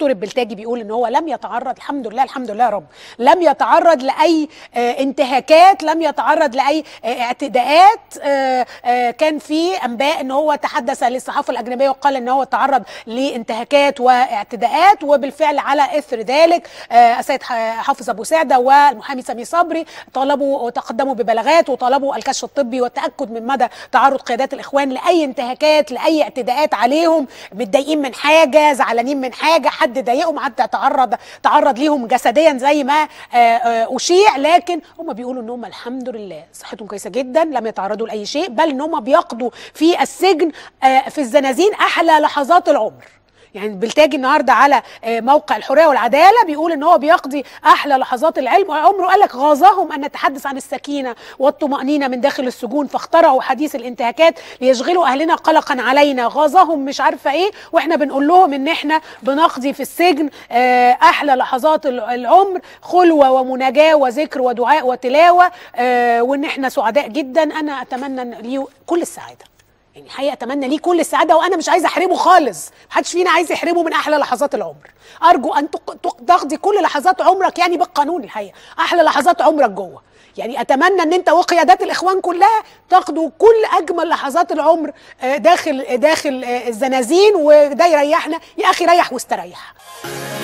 الدكتور البلتاجي بيقول ان هو لم يتعرض الحمد لله الحمد لله يا رب لم يتعرض لاي آه، انتهاكات لم يتعرض لاي آه، اعتداءات آه، آه، كان في انباء ان هو تحدث للصحافه الاجنبيه وقال ان هو تعرض لانتهاكات واعتداءات وبالفعل على اثر ذلك آه، السيد ح- حافظ ابو سعده والمحامي سامي صبري طلبوا وتقدموا ببلاغات وطلبوا الكشف الطبي والتاكد من مدى تعرض قيادات الاخوان لاي انتهاكات لاي اعتداءات عليهم متضايقين من حاجه زعلانين من حاجه حد ضايقهم حتى تعرض تعرض ليهم جسديا زي ما آه، آه، اشيع لكن هم بيقولوا ان هم الحمد لله صحتهم كويسه جدا لم يتعرضوا لاي شيء بل ان هم بيقضوا في السجن آه، في الزنازين احلى لحظات العمر يعني بلتاجي النهارده على آه، موقع الحريه والعداله بيقول ان هو بيقضي احلى لحظات العلم عمره قال لك غاظهم ان نتحدث عن السكينه والطمانينه من داخل السجون فاخترعوا حديث الانتهاكات ليشغلوا اهلنا قلقا علينا غاظهم مش عارفه ايه واحنا بنقول لهم ان احنا بنقضي في السجن آه، احلى لحظات الع- العمر خلوه ومناجاه وذكر ودعاء وتلاوه آه، وان احنا سعداء جدا انا اتمنى إن ليه كل السعاده يعني الحقيقه اتمنى ليه كل السعاده وانا مش عايزه احرمه خالص محدش فينا عايز يحرمه من احلى لحظات العمر ارجو ان تق- تق- تقضي كل لحظات عمرك يعني بالقانون الحقيقه احلى لحظات عمرك جوه يعني اتمنى ان انت وقيادات الاخوان كلها تاخدوا كل اجمل لحظات العمر آه، داخل داخل آه، الزنازين وده يريحنا يا اخي ريح واستريح